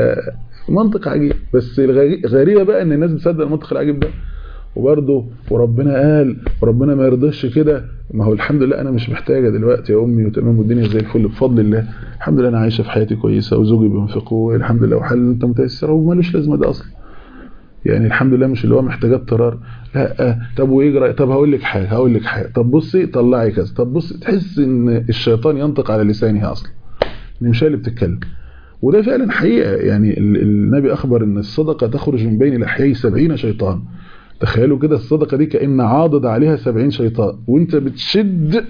B: فمنطق عجيب بس الغريبه بقى ان الناس بتصدق المنطق العجيب ده وبرضه وربنا قال وربنا ما يرضاش كده ما هو الحمد لله انا مش محتاجه دلوقتي يا امي وتمام الدنيا زي الفل بفضل الله الحمد لله انا عايشه في حياتي كويسه وزوجي بينفقوا الحمد لله وحال انت متيسره ومالوش لازمه ده اصلا يعني الحمد لله مش اللي هو محتاج اضطرار لا طب ويجرى طب هقول لك حاجه هقول لك حاجه طب بصي طلعي كذا طب بصي تحس ان الشيطان ينطق على لسانها اصلا ان مش اللي بتتكلم وده فعلا حقيقه يعني النبي اخبر ان الصدقه تخرج من بين لحيي 70 شيطان تخيلوا كده الصدقه دي كان عاضد عليها 70 شيطان وانت بتشد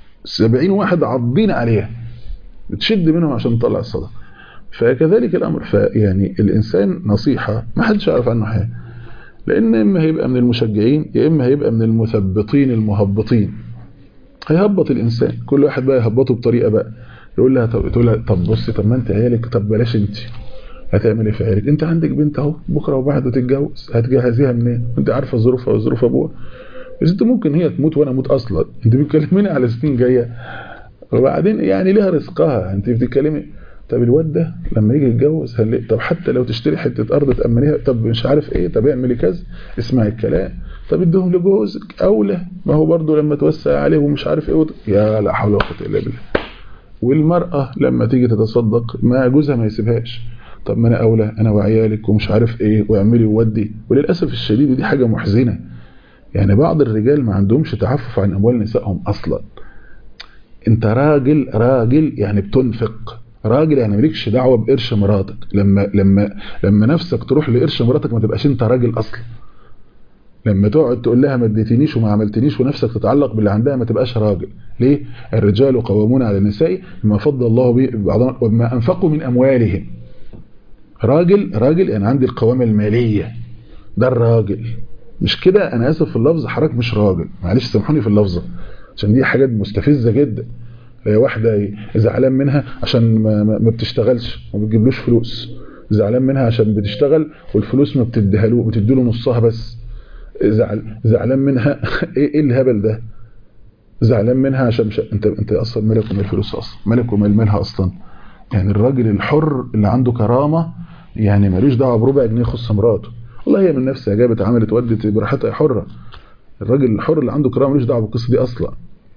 B: 70 واحد عاضين عليها بتشد منهم عشان تطلع الصدقه فكذلك الامر فيعني الانسان نصيحه ما حدش يعرف عنه حاجه لان اما هيبقى من المشجعين يا اما هيبقى من المثبطين المهبطين هيهبط الانسان كل واحد بقى يهبطه بطريقه بقى يقول لها طب تقول لها طب بصي طب ما انت عيالك طب بلاش انت هتعمل ايه في عيالك انت عندك بنت اهو بكره وبعده تتجوز هتجهزيها منين انت عارفه ظروفها وظروف ابوها بس انت ممكن هي تموت وانا اموت اصلا انت بتكلميني على سنين جايه وبعدين يعني ليها رزقها انت بتتكلمي طب الواد ده لما يجي يتجوز هل... طب حتى لو تشتري حته ارض تامنيها طب مش عارف ايه طب اعملي كذا اسمعي الكلام طب اديهم لجوزك اولى ما هو برضه لما توسع عليه ومش عارف ايه وط... يا لا حول ولا قوه الا بالله والمراه لما تيجي تتصدق ما جوزها ما يسيبهاش طب ما انا اولى انا وعيالك ومش عارف ايه واعملي وودي وللاسف الشديد دي حاجه محزنه يعني بعض الرجال ما عندهمش تعفف عن اموال نسائهم اصلا انت راجل راجل يعني بتنفق راجل يعني مالكش دعوه بقرش مراتك لما لما لما نفسك تروح لقرش مراتك ما تبقاش انت راجل اصلا لما تقعد تقول لها ما اديتنيش وما عملتنيش ونفسك تتعلق باللي عندها ما تبقاش راجل ليه الرجال قوامون على النساء بما فضل الله به بعضهم وبما انفقوا من اموالهم راجل راجل يعني عندي القوامه الماليه ده الراجل مش كده انا اسف في اللفظ حضرتك مش راجل معلش سامحوني في اللفظه عشان دي حاجات مستفزه جدا هي واحده زعلان منها عشان ما, ما بتشتغلش وما بتجيبلوش فلوس زعلان منها عشان بتشتغل والفلوس ما بتديهالو بتديله نصها بس زعل زعلان منها ايه ايه الهبل ده زعلان منها عشان مش انت انت اصلا مالك ومال الفلوس اصلا مالك ومال مالها اصلا يعني الراجل الحر اللي عنده كرامه يعني ملوش دعوه بربع جنيه يخص مراته والله هي من نفسها جابت عملت ودت براحتها حره الراجل الحر اللي عنده كرامه ملوش دعوه بالقصه دي اصلا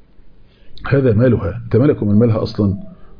B: هذا مالها انت مالك ومن مالها اصلا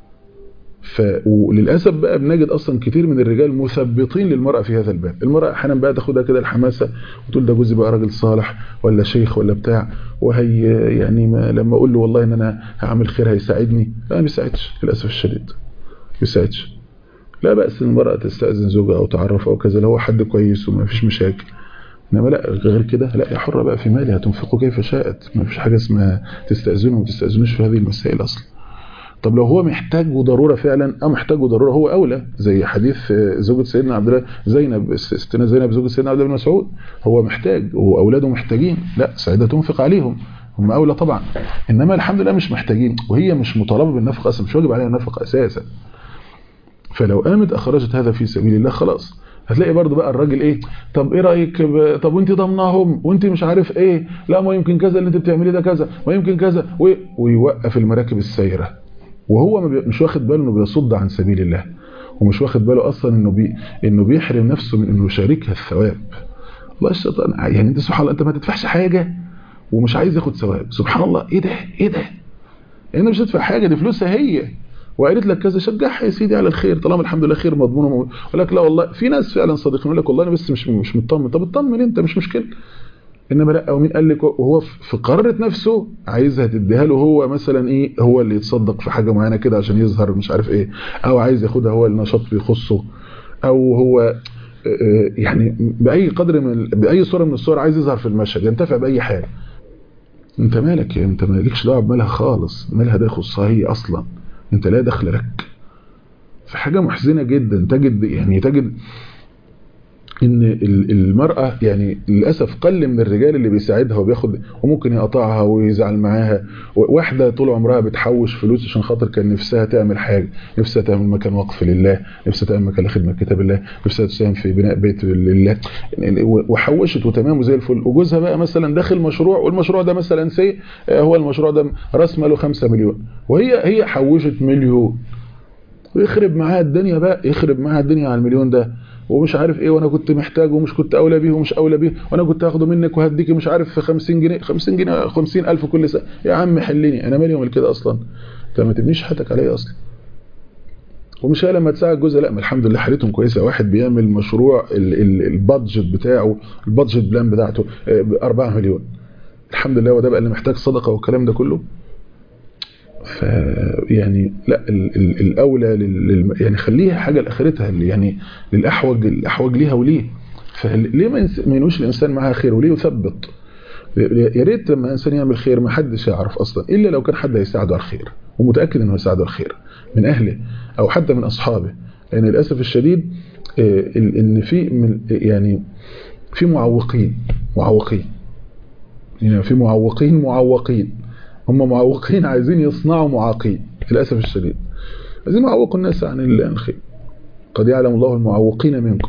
B: ف وللاسف بقى بنجد اصلا كتير من الرجال مثبطين للمراه في هذا الباب المراه احيانا بقى تاخدها كده الحماسه وتقول ده جوزي بقى راجل صالح ولا شيخ ولا بتاع وهي يعني ما لما اقول له والله ان انا هعمل خير هيساعدني لا ما بيساعدش للاسف الشديد ما بيساعدش لا بأس ان المرأة تستأذن زوجها او تعرف او كذا لو هو حد كويس وما فيش مشاكل انما لا غير كده لا هي حرة بقى في مالها تنفقه كيف شاءت ما فيش حاجة اسمها تستأذنه وما تستأذنوش في هذه المسائل اصلا طب لو هو محتاج وضرورة فعلا اه محتاج وضرورة هو اولى زي حديث زوجة سيدنا عبد الله زينب ستنا زينب زوجة سيدنا عبد الله بن مسعود هو محتاج واولاده محتاجين لا سعيدة تنفق عليهم هم اولى طبعا انما الحمد لله مش محتاجين وهي مش مطالبة بالنفقة اصلا مش واجب عليها النفقة اساسا فلو قامت اخرجت هذا في سبيل الله خلاص هتلاقي برضو بقى الراجل ايه طب ايه رايك ب... طب وانت ضمناهم وانت مش عارف ايه لا ما يمكن كذا اللي انت بتعمليه ده كذا ما يمكن كذا و... ويوقف المراكب السايره وهو ما بي... مش واخد باله انه بيصد عن سبيل الله ومش واخد باله اصلا انه بي... انه بيحرم نفسه من انه يشاركها الثواب والله الشيطان يعني انت سبحان الله انت ما تدفعش حاجه ومش عايز ياخد ثواب سبحان الله ايه ده ايه ده انت مش هتدفع حاجه دي فلوسها هي وقالت لك كذا شجعها يا سيدي على الخير طالما الحمد لله خير مضمون يقول لك لا والله في ناس فعلا صادقين يقول لك والله انا بس مش مش مطمن طب اطمن انت مش مشكله انما لا ومين قال لك وهو في قرارة نفسه عايزها تديها له هو مثلا ايه هو اللي يتصدق في حاجه معينه كده عشان يظهر مش عارف ايه او عايز ياخدها هو النشاط بيخصه او هو يعني باي قدر من باي صوره من الصور عايز يظهر في المشهد ينتفع باي حاجه انت مالك يا انت مالكش دعوه بمالها خالص مالها ده يخصها هي اصلا انت لا دخل لك في حاجة محزنة جدا تجد يعني تجد ان المرأة يعني للأسف قل من الرجال اللي بيساعدها وبياخد وممكن يقطعها ويزعل معاها واحدة طول عمرها بتحوش فلوس عشان خاطر كان نفسها تعمل حاجة نفسها تعمل مكان وقف لله نفسها تعمل مكان لخدمة كتاب الله نفسها تساهم في بناء بيت لله وحوشت وتمام وزي الفل وجوزها بقى مثلا داخل مشروع والمشروع ده مثلا سي هو المشروع ده راس ماله 5 مليون وهي هي حوشت مليون ويخرب معاها الدنيا بقى يخرب معاها الدنيا على المليون ده ومش عارف ايه وانا كنت محتاج ومش كنت اولى بيه ومش اولى بيه وانا كنت هاخده منك وهديك مش عارف في 50 جنيه 50 جنيه 50000 كل سنه يا عم حلني انا مالي ومال كده اصلا انت ما تبنيش حياتك عليا اصلا ومش هي لما تساعد جوزها لا ما الحمد لله حالتهم كويسه واحد بيعمل مشروع البادجت بتاعه البادجت بلان بتاعته ب 4 مليون الحمد لله وده بقى اللي محتاج صدقه والكلام ده كله ف يعني لا ال ال الاولى لل يعني خليها حاجه لاخرتها يعني للاحوج الاحوج ليها وليه فليه ما ينويش الانسان معاها خير وليه يثبط يا ريت لما الانسان يعمل خير ما حدش يعرف اصلا الا لو كان حد هيساعده على الخير ومتاكد انه هيساعده على الخير من اهله او حتى من اصحابه لان للاسف الشديد ان في من يعني في معوقين معوقين يعني في معوقين معوقين هم معوقين عايزين يصنعوا معاقين للأسف الشديد عايزين يعوقوا الناس عن الخير قد يعلم الله المعوقين منكم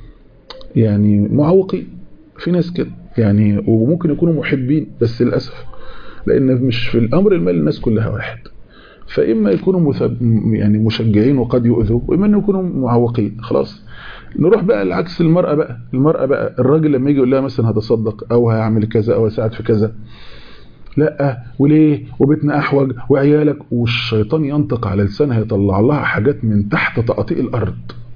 B: يعني معوقين في ناس كده يعني وممكن يكونوا محبين بس للأسف لأن مش في الأمر المال الناس كلها واحد فإما يكونوا مثب يعني مشجعين وقد يؤذوا وإما أن يكونوا معوقين خلاص نروح بقى لعكس المرأة بقى المرأة بقى الراجل لما يجي يقول لها مثلا هتصدق أو هعمل كذا أو هساعد في كذا لا وليه وبيتنا احوج وعيالك والشيطان ينطق على لسانها يطلع لها حاجات من تحت تقاطيع الارض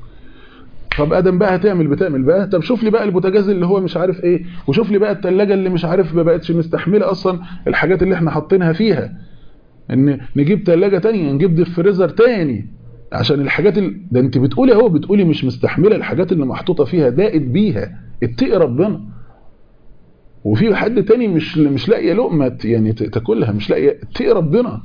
B: طب ادم بقى هتعمل بتعمل بقى طب شوف لي بقى البوتاجاز اللي هو مش عارف ايه وشوف لي بقى الثلاجه اللي مش عارف ما بقتش مستحمله اصلا الحاجات اللي احنا حاطينها فيها ان نجيب ثلاجه ثانيه نجيب ديب فريزر ثاني عشان الحاجات ال... ده انت بتقولي اهو بتقولي مش مستحمله الحاجات اللي محطوطه فيها دائت بيها اتقي ربنا وفي حد تاني مش مش لاقيه لقمه يعني تاكلها مش لاقيه اتقي ربنا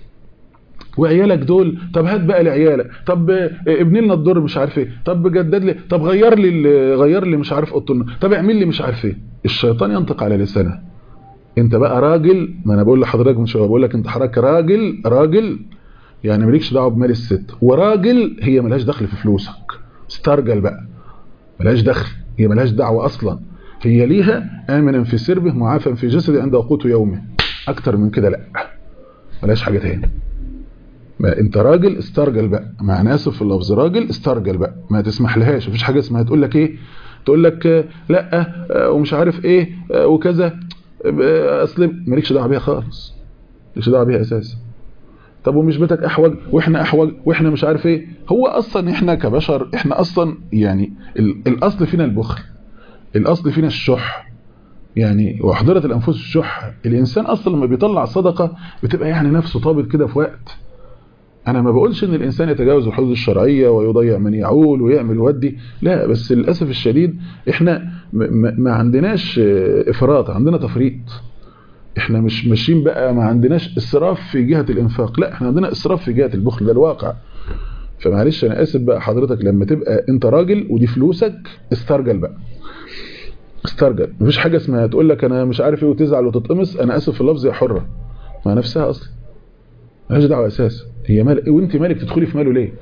B: وعيالك دول طب هات بقى لعيالك طب ابني لنا الدور مش عارف ايه طب جدد لي طب غير لي غير لي مش عارف اوضه طب اعمل لي مش عارف ايه الشيطان ينطق على لسانه انت بقى راجل ما انا بقول لحضرتك من شويه بقول لك انت حضرتك راجل راجل يعني مالكش دعوه بمال الست وراجل هي ملهاش دخل في فلوسك استرجل بقى ملهاش دخل هي ملهاش دعوه اصلا هي ليها آمنا في سربه معافا في جسده عند وقوت يومه أكتر من كده لا ملاش حاجة تاني ما انت راجل استرجل بقى مع ناسف في اللفظ راجل استرجل بقى ما تسمح لهاش مفيش حاجة اسمها تقول لك ايه تقول لك لا ومش عارف ايه وكذا اصل مالكش دعوه بيها خالص مالكش دعوه بيها اساسا طب ومش بيتك احوج واحنا احوج واحنا مش عارف ايه هو اصلا احنا كبشر احنا اصلا يعني الاصل فينا البخل الاصل فينا الشح يعني وحضرة الانفس الشح الانسان اصلا لما بيطلع صدقة بتبقى يعني نفسه طابت كده في وقت انا ما بقولش ان الانسان يتجاوز الحدود الشرعية ويضيع من يعول ويعمل ودي لا بس للأسف الشديد احنا ما عندناش افراط عندنا تفريط احنا مش ماشيين بقى ما عندناش اسراف في جهة الانفاق لا احنا عندنا اسراف في جهة البخل ده الواقع فمعلش انا اسف بقى حضرتك لما تبقى انت راجل ودي فلوسك استرجل بقى استرجل مفيش حاجة اسمها تقول لك انا مش عارف ايه وتزعل وتتقمص انا اسف في اللفظ يا حرة مع نفسها اصلا مالهاش دعوه اساس هي مال وانت مالك تدخلي في ماله ليه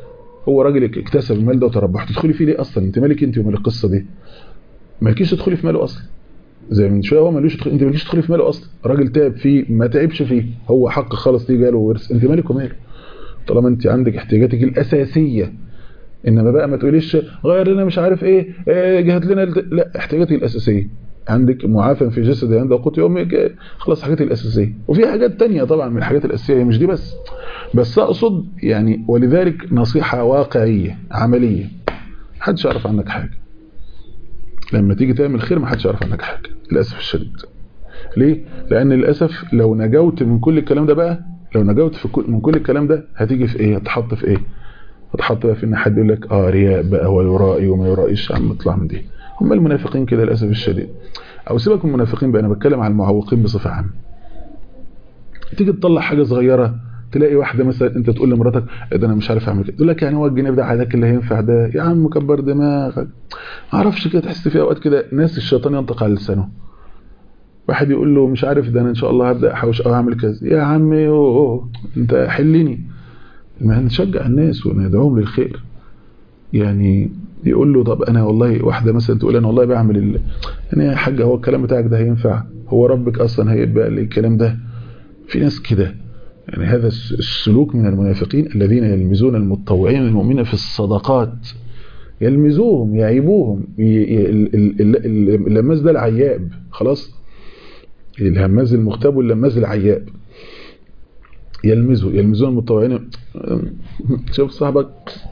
B: هو راجل اكتسب المال ده وتربح تدخلي فيه ليه اصلا انت مالك انت ومال القصه دي مالكيش تدخلي في ماله اصلا زي من شويه هو مالوش تدخل... انت مالكيش تدخلي في ماله اصلا راجل تعب فيه ما تعبش فيه هو حق خالص دي جاله ورث انت مالك وماله طالما انت عندك احتياجاتك الاساسيه انما بقى ما تقوليش غير لنا مش عارف ايه, إيه جهد لنا الت... لا احتياجاتك الاساسيه عندك معافى في جسد عند قوت يومك خلاص حاجات الاساسيه وفي حاجات تانية طبعا من الحاجات الاساسيه مش دي بس بس اقصد يعني ولذلك نصيحه واقعيه عمليه محدش يعرف عنك حاجه لما تيجي تعمل خير ما حدش يعرف عنك حاجه للاسف الشديد ليه لان للاسف لو نجوت من كل الكلام ده بقى لو نجوت في كل من كل الكلام ده هتيجي في ايه هتحط في ايه هتحط بقى في ان حد يقول لك اه رياء بقى ويرائي وما يرائيش عم اطلع من دي هم المنافقين كده للاسف الشديد او سيبك من المنافقين بقى انا بتكلم عن المعوقين بصفه عامه تيجي تطلع حاجه صغيره تلاقي واحده مثلا انت تقول لمراتك ده انا مش عارف اعمل كده تقول لك يعني هو الجنيه ده عادك اللي هينفع ده يا عم كبر دماغك ما اعرفش كده تحس في اوقات كده ناس الشيطان ينطق على لسانه واحد يقول له مش عارف ده انا ان شاء الله هبدا احوش او اعمل كذا يا عمي أوه انت حلني ما نشجع الناس وندعوهم للخير يعني يقول له طب انا والله واحده مثلا تقول انا والله بعمل ال... يعني يا حاجه هو الكلام بتاعك ده هينفع هو ربك اصلا هيبقى لي الكلام ده في ناس كده يعني هذا السلوك من المنافقين الذين يلمزون المتطوعين المؤمنين في الصدقات يلمزوهم يعيبوهم اللماز ده العياب خلاص الهماز المغتاب واللماز العياب يلمزوا يلمزون المتطوعين شوف صاحبك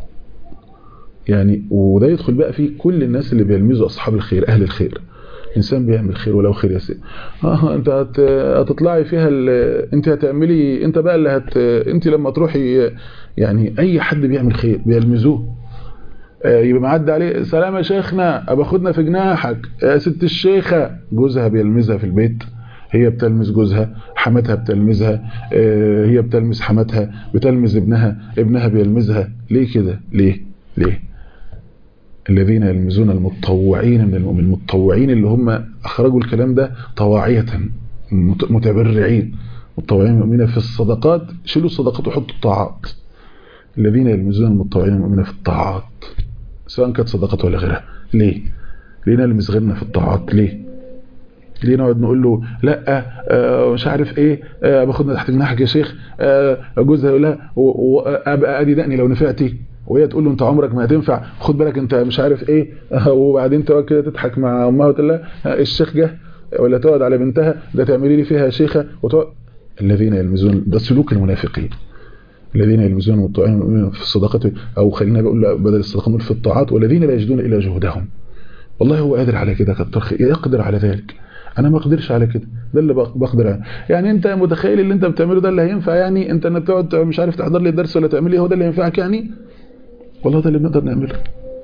B: يعني وده يدخل بقى فيه كل الناس اللي بيلمزوا اصحاب الخير اهل الخير انسان بيعمل خير ولو خير يسير اه انت هت... هتطلعي فيها ال... انت هتعملي انت بقى اللي هت انت لما تروحي يعني اي حد بيعمل خير بيلمزوه آه يبقى معدي عليه سلام يا شيخنا ابا خدنا في جناحك يا ست الشيخه جوزها بيلمزها في البيت هي بتلمس جوزها حماتها بتلمزها آه هي بتلمس حماتها بتلمز ابنها ابنها بيلمزها ليه كده ليه ليه الذين يلمزون المتطوعين من المؤمن المتطوعين اللي هم أخرجوا الكلام ده طواعية متبرعين متطوعين المؤمنين في الصدقات شيلوا الصدقات وحطوا الطاعات الذين يلمزون المتطوعين المؤمنين في الطاعات سواء كانت صدقات ولا غيرها ليه ليه نلمز غيرنا في الطاعات ليه ليه نقعد نقول له لا آه مش عارف ايه آه باخدنا تحت جناحك يا شيخ آه جوزها يقول لها ابقى ادي دقني لو نفعتي وهي تقول له انت عمرك ما هتنفع خد بالك انت مش عارف ايه وبعدين تقعد كده تضحك مع امها وتقول لها الشيخ جه ولا تقعد على بنتها ده تعملي لي فيها شيخه وتقعد الذين يلمزون ده سلوك المنافقين الذين يلمزون المطوعين في الصدقات او خلينا بقول بدل الصدقه نقول في الطاعات والذين لا يجدون الا جهدهم والله هو قادر على كده كتر خير يقدر على ذلك انا ما اقدرش على كده ده اللي بقدر عليه يعني انت متخيل اللي انت بتعمله ده اللي هينفع يعني انت انك تقعد مش عارف تحضر لي الدرس ولا تعمل لي هو ده اللي ينفعك يعني والله ده اللي بنقدر نعمله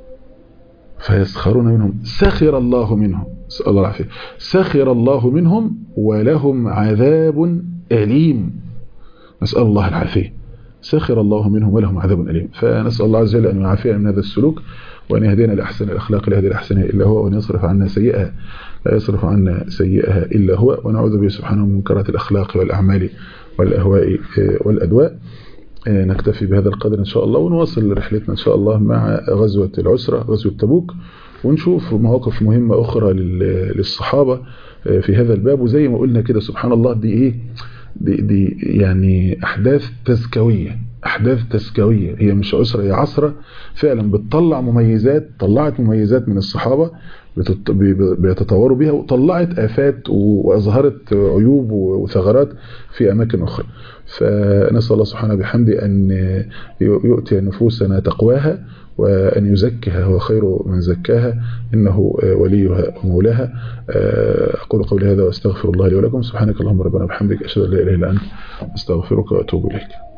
B: فيسخرون منهم سخر الله منهم نسأل الله العافية سخر الله منهم ولهم عذاب أليم نسأل الله العافية سخر الله منهم ولهم عذاب أليم فنسأل الله عز وجل أن يعافينا من هذا السلوك وأن يهدينا لأحسن الأخلاق لا يهدي الأحسن إلا هو وأن يصرف عنا سيئها لا يصرف عنا سيئها إلا هو ونعوذ به سبحانه من منكرات الأخلاق والأعمال والأهواء والأدواء نكتفي بهذا القدر إن شاء الله ونواصل رحلتنا إن شاء الله مع غزوة العسرة غزوة تبوك ونشوف مواقف مهمة أخرى للصحابة في هذا الباب وزي ما قلنا كده سبحان الله دي إيه دي, دي يعني أحداث تزكوية أحداث تزكوية هي مش عسرة هي عصرة فعلا بتطلع مميزات طلعت مميزات من الصحابة بيتطوروا بها وطلعت آفات وأظهرت عيوب وثغرات في أماكن أخرى فنسأل الله سبحانه بحمده أن يؤتي نفوسنا تقواها وأن يزكها هو خير من زكاها إنه وليها ومولاها أقول قولي هذا وأستغفر الله لي ولكم سبحانك اللهم ربنا بحمدك أشهد أن لا إله إلا أنت أستغفرك وأتوب إليك